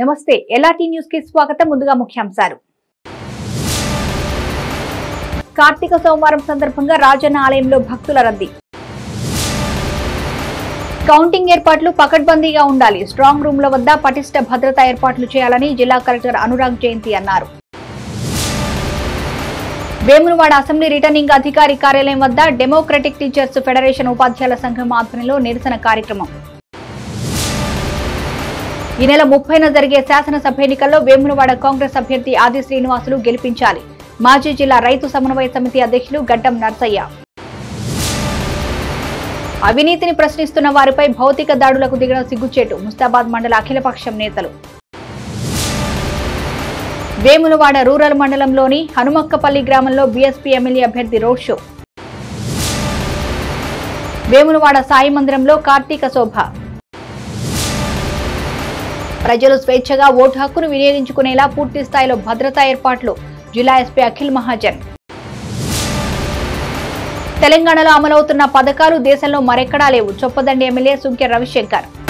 నమస్తే LRT news కి స్వాగతం ముందుగా ముఖ్యాంశాలు కార్తీక సోమవారం సందర్భంగా రాజన్న ఆలయంలో భక్తుల రద్దీ కౌంటింగ్ ఏర్పాట్లు పకడ్బందీగా ఉండాలి స్ట్రాంగ్ రూమ్ల వద్ద పటిష్ట భద్రతా ఏర్పాట్లు చేయాలని జిల్లా కలెక్టర్ అనురాగ్ జయంతి అన్నారు వేములవాడ అసెంబ్లీ రిటర్నింగ్ అధికారి కార్యాలయం వద్ద డెమోక్రటిక్ టీచర్స్ ఫెడరేషన్ ఉపాధ్యాయుల సంఘం ఆధ్వర్యంలో నిరసన కార్యక్రమం ఈ నెల ముప్పైన జరిగే శాసనసభ ఎన్నికల్లో వేములవాడ కాంగ్రెస్ అభ్యర్థి ఆది శ్రీనివాసులు గెలిపించాలి మాజీ జిల్లా రైతు సమన్వయ సమితి అధ్యక్షులు గడ్డం నర్సయ్య అవినీతిని ప్రశ్నిస్తున్న వారిపై భౌతిక దాడులకు దిగిన సిగ్గుచేటు ముస్తాబాద్ మండల అఖిలపక్షం నేతలు వేములవాడ రూరల్ మండలంలోని హనుమక్కపల్లి గ్రామంలో బీఎస్పీ ఎమ్మెల్యే అభ్యర్థి రోడ్ షో వేములవాడ సాయి మందిరంలో కార్తీక శోభ ప్రజలు స్వేచ్ఛగా ఓటు హక్కును వినియోగించుకునేలా పూర్తి స్థాయిలో భద్రతా ఏర్పాట్లు జిల్లా ఎస్పీ అఖిల్ మహాజన్ తెలంగాణలో అమలవుతున్న పథకాలు దేశంలో మరెక్కడా లేవు చొప్పదండి ఎమ్మెల్యే సుంకె రవిశంకర్